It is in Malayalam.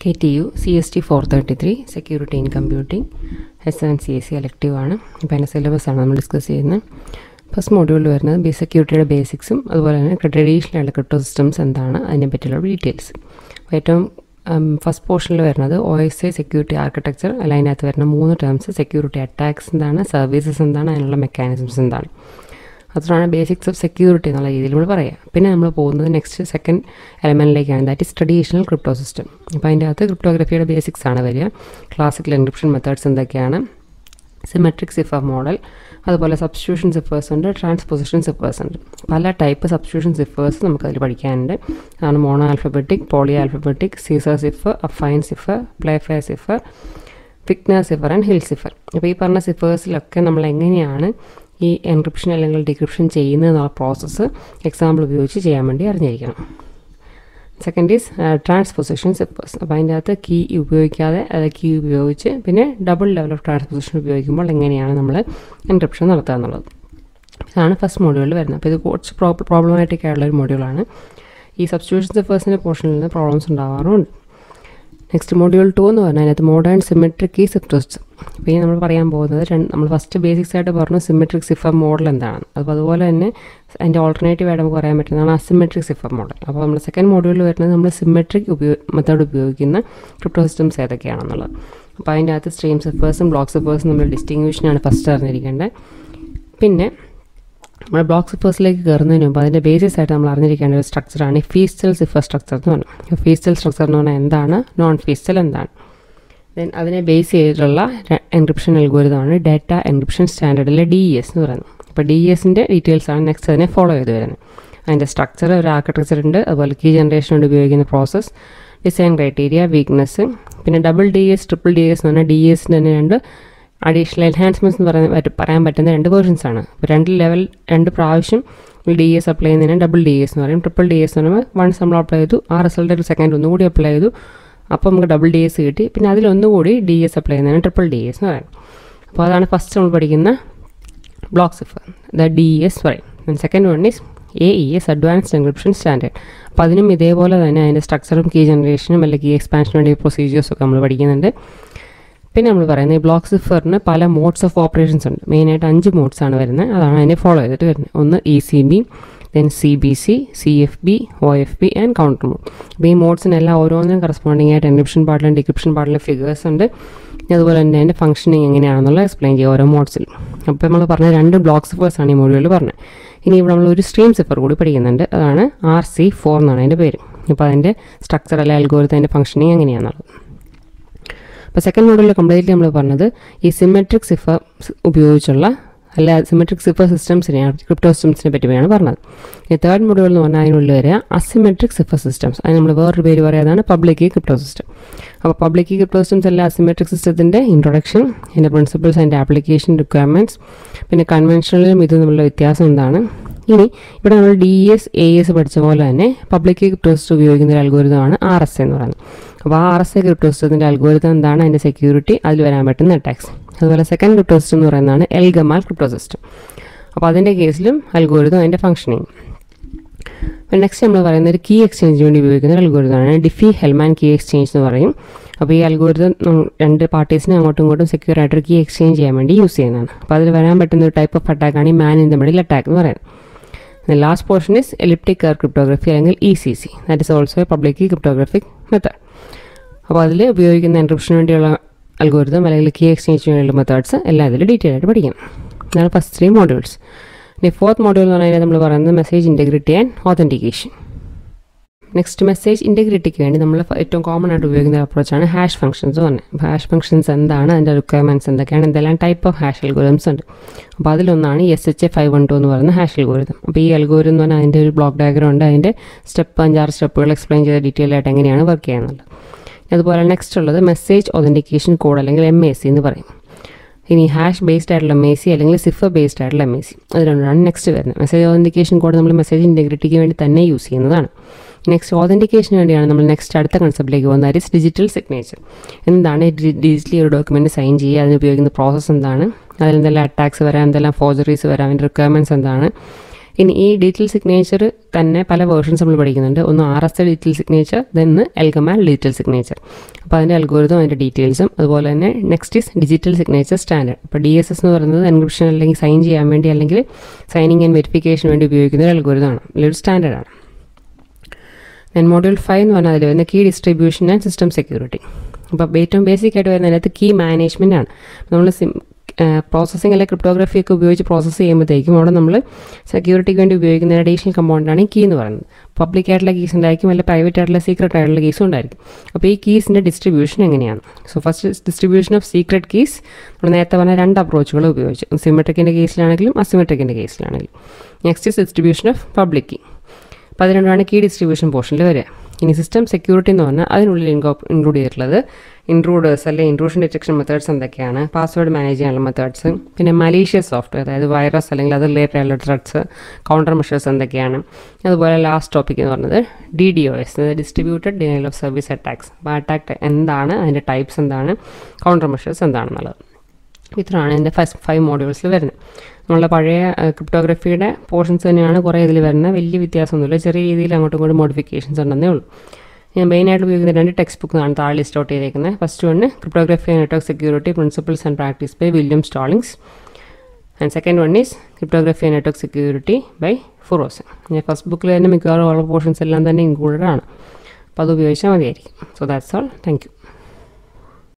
K T U C S T four thirty three security in computing S N C S C elective ആണ് അപ്പോൾ അതിൻ്റെ സിലബസ് ആണ് നമ്മൾ ഡിസ്കസ് ചെയ്യുന്നത് ഫസ്റ്റ് മോഡ്യൂളിൽ വരുന്നത് ബി സെക്യൂരിറ്റിയുടെ ബേസിക്സും അതുപോലെ തന്നെ ട്രഡീഷണൽ ആയിട്ടുള്ള ക്രിപ്റ്റോ സിസ്റ്റംസ് എന്താണ് അതിനെ പറ്റിയുള്ള ഡീറ്റെയിൽസ് അപ്പോൾ ഏറ്റവും ഫസ്റ്റ് പോർഷനിൽ വരുന്നത് O S I security architecture അല്ല അതിനകത്ത് വരുന്ന മൂന്ന് ടേംസ് സെക്യൂരിറ്റി അറ്റാക്സ് എന്താണ് സർവീസസ് എന്താണ് അതിനുള്ള മെക്കാനിസംസ് എന്താണ് അത്രയാണ് ബേസിക്സ് ഓഫ് സെക്യൂരിറ്റി എന്നുള്ള രീതിയിൽ നമ്മൾ പറയാം പിന്നെ നമ്മൾ പോകുന്നത് നെക്സ്റ്റ് സെക്കൻഡ് എലമെൻറ്റിലേക്കാണ് that is traditional crypto system അപ്പോൾ അതിൻ്റെ അകത്ത് ക്രിപ്റ്റോഗ്രഫിയുടെ ബേസിക്സ് ആണ് വരിക ക്ലാസിക്കൽ എൻക്രിപ്ഷൻ മെത്തേഡ്സ് എന്തൊക്കെയാണ് സിമെട്രിക് സിഫർ മോഡൽ അതുപോലെ സബ്സ്റ്റിറ്റ്യൂഷൻ സിഫേഴ്സ് ഉണ്ട് ട്രാൻസ്പൊസിഷൻ സിഫേഴ്സ് ഉണ്ട് പല ടൈപ്പ് സബ്സ്റ്റിറ്റ്യൂഷൻ സിഫേഴ്സ് നമുക്കതിൽ പഠിക്കാനുണ്ട് അതാണ് mono alphabetic poly alphabetic Caesar cipher affine cipher Playfair cipher Vigenere cipher and Hill cipher അപ്പോൾ ഈ പറഞ്ഞ സിഫേഴ്സിലൊക്കെ നമ്മൾ എങ്ങനെയാണ് ഈ എൻക്രിപ്ഷൻ അല്ലെങ്കിൽ ഡിക്രിപ്ഷൻ ചെയ്യുന്നത് എന്നുള്ള പ്രോസസ്സ് എക്സാമ്പിൾ ഉപയോഗിച്ച് ചെയ്യാൻ വേണ്ടി അറിഞ്ഞിരിക്കണം സെക്കൻഡ് ഈസ് ട്രാൻസ്പൊസിഷൻ സിപ്പേഴ്സ് അപ്പോൾ അതിൻ്റെ അകത്ത് കീ ഉപയോഗിക്കാതെ അത് കീ ഉപയോഗിച്ച് പിന്നെ ഡബിൾ ലെവൽ ഓഫ് ട്രാൻസ്പൊസിഷൻ ഉപയോഗിക്കുമ്പോൾ എങ്ങനെയാണ് നമ്മൾ എൻക്രിപ്ഷൻ നടത്തുക എന്നുള്ളത് ഇതാണ് ഫസ്റ്റ് മോഡ്യൂളിൽ വരുന്നത് അപ്പോൾ ഇത് കുറച്ച് പ്രോബ്ലമാറ്റിക് ആയിട്ടുള്ള ഒരു മോഡ്യൂളാണ് ഈ സബ്സ്റ്റിറ്റ്യൂഷൻ സിഫേഴ്സിൻ്റെ പോർഷനിൽ നിന്ന് പ്രോബ്ലംസ് ഉണ്ടാവാറുണ്ട് നെക്സ്റ്റ് മോഡ്യൂൾ ടു എന്ന് പറഞ്ഞാൽ അതിനകത്ത് മോഡേൺ സിമെട്രിക് കീ സിഫ്റ്റോസ്റ്റ് അപ്പോൾ ഈ നമ്മൾ പറയാൻ പോകുന്നത് രണ്ട് നമ്മൾ ഫസ്റ്റ് ബേസിക്സ് ആയിട്ട് പറഞ്ഞു സിമെട്രിക് സിഫർ മോഡൽ എന്താണ് അപ്പോൾ അതുപോലെ തന്നെ അതിൻ്റെ ഓൾട്ടർനേറ്റീവ് ആയിട്ട് നമുക്ക് പറയാൻ പറ്റുന്നതാണ് അസിമെട്രിക് സിഫർ മോഡൽ അപ്പോൾ നമ്മൾ സെക്കൻഡ് മോഡ്യൂളിൽ വരുന്നത് നമ്മൾ സിമെട്രിക് ഉപയോഗ മെത്തേഡ് ഉപയോഗിക്കുന്ന ക്രിപ്റ്റോ സിസ്റ്റംസ് ഏതൊക്കെയാണെന്നുള്ളത് അപ്പോൾ അതിൻ്റെ അകത്ത് സ്ട്രീം സിഫേഴ്സും ബ്ലോക്ക് സിഫേഴ്സും നമ്മൾ ഡിസ്റ്റിങ്വിഷനാണ് ഫസ്റ്റ് അറിഞ്ഞിരിക്കേണ്ടത് പിന്നെ നമ്മുടെ ബ്ലോക്ക് സിഫേഴ്സിലേക്ക് കയറുന്നതിന് മുമ്പ് അതിൻ്റെ ബേസിസ് ആയിട്ട് നമ്മൾ അറിഞ്ഞിരിക്കേണ്ട ഒരു സ്ട്രക്ചറാണ് ഫീസ്റ്റൽ സിഫർ സ്ട്രക്ചർ എന്ന് പറഞ്ഞാൽ ഫീസ്റ്റൽ സ്ട്രക്ചർ എന്ന് പറഞ്ഞാൽ എന്താണ് നോൺ ഫീസ്റ്റൽ എന്താണ് ദെൻ അതിനെ ബേസ് ചെയ്തിട്ടുള്ള എൻക്രിപ്ഷൻ അൽഗോരിതമാണ് ഡാറ്റ എൻക്രിപ്ഷൻ സ്റ്റാൻഡേർഡിലെ ഡി എസ് എന്ന് പറയുന്നത് അപ്പോൾ ഡി എസിൻ്റെ ഡീറ്റെയിൽസ് ആണ് നെക്സ്റ്റ് അതിനെ ഫോളോ ചെയ്ത് വരുന്നത് അതിൻ്റെ സ്ട്രക്ചർ ഒരു ആർക്കിടെക്ചർ ഉണ്ട് അതുപോലെ കീ ജനറേഷൻ കൊണ്ട് ഉപയോഗിക്കുന്ന പ്രോസസ്സ് ഡിസൈൻ ക്രൈറ്റീരിയ വീക്ക്നെസ് പിന്നെ double D S triple D S എന്ന് പറഞ്ഞാൽ ഡി എസിൻ്റെ തന്നെ രണ്ട് അഡീഷണൽ എൻഹാൻസ്മെൻറ്റ്സ് എന്ന് പറയാൻ പറയാൻ പറ്റുന്ന രണ്ട് വേർഷൻസ് ആണ് ഇപ്പോൾ രണ്ട് ലെവൽ രണ്ട് പ്രാവശ്യം ഡി എസ് അപ്ലൈ ചെയ്യുന്നതിന് ഡബിൾ ഡി എസ് എന്ന് പറയും ട്രിപ്പിൾ ഡി എസ് എന്ന് പറയുമ്പോൾ വൺസ് നമ്മൾ അപ്ലൈ ചെയ്തു ആ റിസൾട്ട് ഒരു സെക്കൻഡ് ഒന്നുകൂടി അപ്ലൈ ചെയ്തു അപ്പോൾ നമുക്ക് ഡബിൾ ഡി എസ് കിട്ടി പിന്നെ അതിലൊന്നുകൂടി ഡി എസ് അപ്ലൈ ചെയ്യുന്നതിന് ട്രിപ്പിൾ ഡി എസ് എന്ന് പറയും അപ്പോൾ അതാണ് ഫസ്റ്റ് നമ്മൾ പഠിക്കുന്ന block cipher the D S പറയും second one is A E S advanced encryption standard അപ്പോൾ അതിനും ഇതേപോലെ തന്നെ അതിൻ്റെ സ്ട്രക്ചറും കീ ജനറേഷനും അല്ലെങ്കിൽ കീ എക്സ്പാൻഷനും വേണ്ടി പ്രൊസീജിയേഴ്സൊക്കെ നമ്മൾ പഠിക്കുന്നുണ്ട് പിന്നെ നമ്മൾ പറയുന്നത് ഈ ബ്ലോക്ക് സിഫറിന് പല മോഡ്സ് ഓഫ് ഓപ്പറേഷൻസ് ഉണ്ട് മെയിനായിട്ട് അഞ്ച് മോഡ്സ് ആണ് വരുന്നത് അതാണ് അതിനെ ഫോളോ ചെയ്തിട്ട് വരുന്നത് ഒന്ന് E C B then C B C C F B O F B and counter mode അപ്പോൾ ഈ മോഡ്സിനെല്ലാം ഓരോന്നിനും കറസ്പോണ്ടിങ് ആയിട്ട് എൻക്രിപ്ഷൻ പാർട്ടിലും ഡിക്രിപ്ഷൻ പാർട്ടിലും ഫിഗേഴ്സ് ഉണ്ട് അതുപോലെ തന്നെ അതിൻ്റെ ഫംഗ്ഷനിങ് എങ്ങനെയാണെന്നുള്ള എക്സ്പ്ലെയിൻ ചെയ്യുക ഓരോ മോഡ്സിലും അപ്പോൾ നമ്മൾ പറഞ്ഞ രണ്ട് ബ്ലോക്ക് സിഫേഴ്സ് ആണ് ഈ മോഡ്യൂളിൽ പറഞ്ഞത് ഇനി ഇവിടെ നമ്മൾ ഒരു സ്ട്രീം സിഫർ കൂടി പഠിക്കുന്നുണ്ട് അതാണ് ആർ സി ഫോർ എന്നാണ് അതിൻ്റെ പേര് അപ്പോൾ അതിൻ്റെ സ്ട്രക്ചർ അല്ലെങ്കിൽ അൽഗോരത്തെ അതിൻ്റെ ഫംഗ്ഷനിങ് എങ്ങനെയാണെന്നുള്ളത് അപ്പോൾ സെക്കൻഡ് മോഡലിൽ കംപ്ലീറ്റ്ലി നമ്മൾ പറഞ്ഞത് ഈ സിമെട്രിക് സിഫർ ഉപയോഗിച്ചുള്ള അല്ല സിമെട്രിക് സിഫർ സിസ്റ്റംസിനെയാണ് ക്രിപ്റ്റോ സിസ്റ്റംസിനെ പറ്റിയാണ് പറഞ്ഞത് ഈ തേർഡ് മോഡൽ എന്ന് പറഞ്ഞാൽ അതിനുള്ളിൽ വരിക അസിമെട്രിക് സിഫർ സിസ്റ്റംസ് അതിന് നമ്മൾ വേറൊരു പേര് പറയാതാണ് പബ്ലിക് കീ ക്രിപ്റ്റോ സിസ്റ്റം അപ്പോൾ പബ്ലിക് കീ ക്രിപ്റ്റോ സിസ്റ്റംസ് അല്ല അസിമെട്രിക് സിസ്റ്റത്തിൻ്റെ ഇൻട്രൊഡക്ഷൻ അതിൻ്റെ പ്രിൻസിപ്പിൾസ് അതിൻ്റെ ആപ്ലിക്കേഷൻ റിക്വയർമെൻറ്റ്സ് പിന്നെ കൺവെൻഷണലും ഇത് തമ്മിലുള്ള വ്യത്യാസം എന്താണ് ഇനി ഇവിടെ നമ്മൾ ഡി എസ് എ എസ് പഠിച്ച പോലെ തന്നെ പബ്ലിക് കീ ക്രിപ്റ്റോ സിസ്റ്റം ഉപയോഗിക്കുന്ന ഒരു അൽഗോരിതമാണ് ആർ എസ് എന്ന് പറയുന്നത് അപ്പോൾ ആ ആർ എസ് എ ക്രിപ്റ്റോ സിസ്റ്റത്തിൻ്റെ അൽഗോരിതം എന്താണ് അതിൻ്റെ സെക്യൂരിറ്റി അതിൽ വരാൻ പറ്റുന്ന അറ്റാക്സ് അതുപോലെ സെക്കൻഡ് ക്രിപ്റ്റോ സിസ്റ്റം എന്ന് പറയുന്നതാണ് എൽ ഗമാൽ ക്രിപ്റ്റോ സിസ്റ്റം അപ്പോൾ അതിൻ്റെ കേസിലും അൽഗോരിതം അതിൻ്റെ ഫംഗ്ഷനിങ് നെക്സ്റ്റ് നമ്മൾ പറയുന്നത് ഒരു കീ എക്സ്ചേഞ്ചിന് വേണ്ടി ഉപയോഗിക്കുന്ന ഒരു അൽഗോരിതമാണ് ഡിഫി ഹെൽമാൻ കീ എക്സ്ചേഞ്ച് എന്ന് പറയും അപ്പോൾ ഈ അൽഗോരിതം രണ്ട് പാർട്ടീസിനെ അങ്ങോട്ടും ഇങ്ങോട്ടും സെക്യൂർ ആയിട്ട് കീ എക്സ്ചേഞ്ച് ചെയ്യാൻ വേണ്ടി യൂസ് ചെയ്യുന്നതാണ് അപ്പോൾ അതിൽ വരാൻ പറ്റുന്ന ഒരു ടൈപ്പ് ഓഫ് അറ്റാക്കാണ് ഈ man in the middle attack എന്ന് പറയുന്നത് last portion is elliptic curve cryptography അല്ലെങ്കിൽ E C C that is also a public key cryptographic method അപ്പോൾ അതിൽ ഉപയോഗിക്കുന്ന എൻക്രിപ്ഷന് വേണ്ടിയുള്ള അൽഗോരിതം അല്ലെങ്കിൽ കീ എക്സ്ചേഞ്ചിന് വേണ്ടിയുള്ള മെത്തേഡ്സ് എല്ലാം ഇതിൽ ഡീറ്റെയിൽ ആയിട്ട് പഠിക്കണം ഇതാണ് ഫസ്റ്റ് ത്രീ മോഡ്യൂൾസ് ഇനി ഫോർത്ത് മോഡ്യൂൾ എന്ന് പറഞ്ഞാൽ നമ്മൾ പറയുന്നത് message integrity and authentication next message ഇൻറ്റഗ്രിറ്റിക്ക് വേണ്ടി നമ്മൾ ഏറ്റവും കോമൺ ആയിട്ട് ഉപയോഗിക്കുന്ന അപ്രോച്ചാണ് ഹാഷ് ഫംഗ്ഷൻസ് പറഞ്ഞത് അപ്പോൾ ഹാഷ് ഫംഗ്ഷൻസ് എന്താണ് അതിൻ്റെ റിക്വയർമെൻറ്റ്സ് എന്തൊക്കെയാണ് എന്തെല്ലാം ടൈപ്പ് ഓഫ് ഹാഷ് അൽഗോരിതംസ് ഉണ്ട് അപ്പോൾ അതിലൊന്നാണ് S H A five one two എന്ന് പറയുന്ന ഹാഷ് അൽഗോരിതം അപ്പോൾ ഈ അൽഗോരിതം എന്ന് പറഞ്ഞാൽ അതിൻ്റെ ഒരു ബ്ലോക്ക് ഡയഗ്രം ഉണ്ട് അതിൻ്റെ സ്റ്റെപ്പ് അഞ്ചാറ് സ്റ്റെപ്പുകൾ എക്സ്പ്ലെയിൻ ചെയ്ത ഡീറ്റെയിൽ ആയിട്ട് എങ്ങനെയാണ് വർക്ക് ചെയ്യുന്നത് അതുപോലെ നെക്സ്റ്റ് ഉള്ളത് മെസ്സേജ് ഒതൻറ്റിക്കേഷൻ കോഡ് അല്ലെങ്കിൽ എം എ സി എന്ന് പറയും ഇനി ഹാഷ് ബേസ്ഡ് ആയിട്ടുള്ള എം എ സി അല്ലെങ്കിൽ സിഫർ ബേസ്ഡ് ആയിട്ടുള്ള എം എ സി അത് രണ്ടാണ് നെക്സ്റ്റ് വരുന്നത് മെസ്സേജ് ഒതൻറ്റിക്കേഷൻ കോഡ് നമ്മൾ മെസ്സേജ് ഇൻറ്റഗ്രിറ്റിക്ക് വേണ്ടി തന്നെ യൂസ് ചെയ്യുന്നതാണ് നെക്സ്റ്റ് ഓതൻറ്റിക്കേഷന് വേണ്ടിയാണ് നമ്മൾ നെക്സ്റ്റ് അടുത്ത കൺസെപ്റ്റിലേക്ക് പോകുന്നത് ദാറ്റ് ഇസ് ഡിജിറ്റൽ സിഗ്നേച്ചർ എന്താണ് ഡിജിറ്റലി ഒരു ഡോക്യുമെൻറ്റ് സൈൻ ചെയ്യുക അതിന് ഉപയോഗിക്കുന്ന പ്രോസസ്സ് എന്താണ് അതിലെന്തെല്ലാം അറ്റാക്സ് വരാം എന്തെല്ലാം ഫോർജറീസ് വരാം അതിൻ്റെ റിക്വയർമെൻറ്റ്സ് എന്താണ് ഇനി ഈ ഡിജിറ്റൽ സിഗ്നേച്ചർ തന്നെ പല വേർഷൻസ് നമ്മൾ പഠിക്കുന്നുണ്ട് ഒന്ന് R S A digital signature then ElGamal digital signature അപ്പോൾ അതിൻ്റെ അൽഗോരിതം അതിൻ്റെ ഡീറ്റെയിൽസും അതുപോലെ തന്നെ next is digital signature standard അപ്പോൾ ഡി എസ് എസ് എന്ന് പറയുന്നത് എൻക്രിപ്ഷൻ അല്ലെങ്കിൽ സൈൻ ചെയ്യാൻ വേണ്ടി അല്ലെങ്കിൽ സൈനിങ് ആൻഡ് വെരിഫിക്കേഷൻ വേണ്ടി ഉപയോഗിക്കുന്ന ഒരു അൽഗോരിതമാണ് അല്ലെങ്കിൽ ഒരു സ്റ്റാൻഡേർഡാണ് ദെൻ മോഡ്യൂൾ ഫൈവ് എന്ന് പറഞ്ഞാൽ അതിൽ വരുന്ന key distribution and system security അപ്പോൾ ഏറ്റവും ബേസിക് ആയിട്ട് വരുന്നതിനകത്ത് കീ മാനേജ്മെൻ്റ് ആണ് നമ്മൾ സിം പ്രോസസ്സിംഗ് അല്ലെങ്കിൽ ക്രിപ്റ്റോഗ്രഫി ഒക്കെ ഉപയോഗിച്ച് പ്രോസസ്സ് ചെയ്യുമ്പോഴത്തേക്കും അവിടെ നമ്മൾ സെക്യൂരിറ്റിക്ക് വേണ്ടി ഉപയോഗിക്കുന്ന അഡീഷണൽ കമ്പൗണ്ടാണ് ഈ കീ എന്ന് പറയുന്നത് പബ്ലിക് ആയിട്ടുള്ള കീസ് ഉണ്ടായിരിക്കും അല്ലെങ്കിൽ പ്രൈവറ്റ് ആയിട്ടുള്ള സീക്രട്ട് ആയിട്ടുള്ള കീസും ഉണ്ടായിരിക്കും അപ്പോൾ ഈ കീസിൻ്റെ ഡിസ്ട്രിബ്യൂഷൻ എങ്ങനെയാണ് so first distribution of secret keys നമ്മൾ നേരത്തെ പറഞ്ഞ രണ്ട് അപ്രോച്ചുകൾ ഉപയോഗിച്ചു സിമെട്രിക്കിൻ്റെ കേസിലാണെങ്കിലും അസിമെട്രിക്കിൻ്റെ കേസിലാണെങ്കിലും next distribution of public key അപ്പോൾ അത് രണ്ടുമാണ് കീ ഡിസ്ട്രിബ്യൂഷൻ പോർഷനിൽ വരിക ഇനി സിസ്റ്റം സെക്യൂരിറ്റി എന്ന് പറഞ്ഞാൽ അതിനുള്ളിൽ ഇൻക്ലൂഡ് ചെയ്തിട്ടുള്ളത് ഇൻട്രൂഡേഴ്സ് അല്ലെങ്കിൽ ഇൻട്രൂഷൻ ഡിറ്റക്ഷൻ മെത്തേഡ്സ് എന്തൊക്കെയാണ് പാസ്വേഡ് മാനേജ് ചെയ്യാനുള്ള മെത്തേഡ്സ് പിന്നെ മലീഷ്യസ് സോഫ്റ്റ്വെയർ അതായത് വൈറസ് അല്ലെങ്കിൽ അത് റിലേറ്റഡ് ആയിട്ടുള്ള ത്രെഡ്സ് കൗണ്ടർ മെഷേഴ്സ് എന്തൊക്കെയാണ് അതുപോലെ ലാസ്റ്റ് ടോപ്പിക് എന്ന് പറയുന്നത് D D O S distributed denial of service attacks അപ്പോൾ അറ്റാക്ക് എന്താണ് അതിൻ്റെ ടൈപ്സ് എന്താണ് കൗണ്ടർ മെഷേഴ്സ് എന്താണെന്നുള്ളത് ഇത്രയാണ് എൻ്റെ ഫസ്റ്റ് ഫൈവ് മോഡ്യൂൾസിൽ വരുന്നത് നമ്മളുടെ പഴയ ക്രിപ്റ്റോഗ്രഫിയുടെ പോർഷൻസ് തന്നെയാണ് കുറേ ഇതിൽ വരുന്നത് വലിയ വ്യത്യാസമൊന്നുമില്ല ചെറിയ രീതിയിൽ അങ്ങോട്ടും ഇങ്ങോട്ടും മോഡിഫിക്കേഷൻസ് ഉണ്ടെന്നേ ഉള്ളൂ ഞാൻ മെയിനായിട്ട് ഉപയോഗിക്കുന്ന രണ്ട് ടെക്സ്റ്റ് ബുക്കാണ് താഴെ ലിസ്റ്റ് ഔട്ട് ചെയ്തേക്കുന്നത് first one cryptography and network security principles and practice by William Stallings and second one is cryptography and network security by Forouzan ഞാൻ ഫസ്റ്റ് ബുക്കിൽ തന്നെ മിക്കവാറും ഉള്ള പോർഷൻസ് എല്ലാം തന്നെ ഇൻക്ലൂഡഡ് ആണ് അപ്പോൾ അത് ഉപയോഗിച്ചാൽ മതിയായിരിക്കും so that's all thank U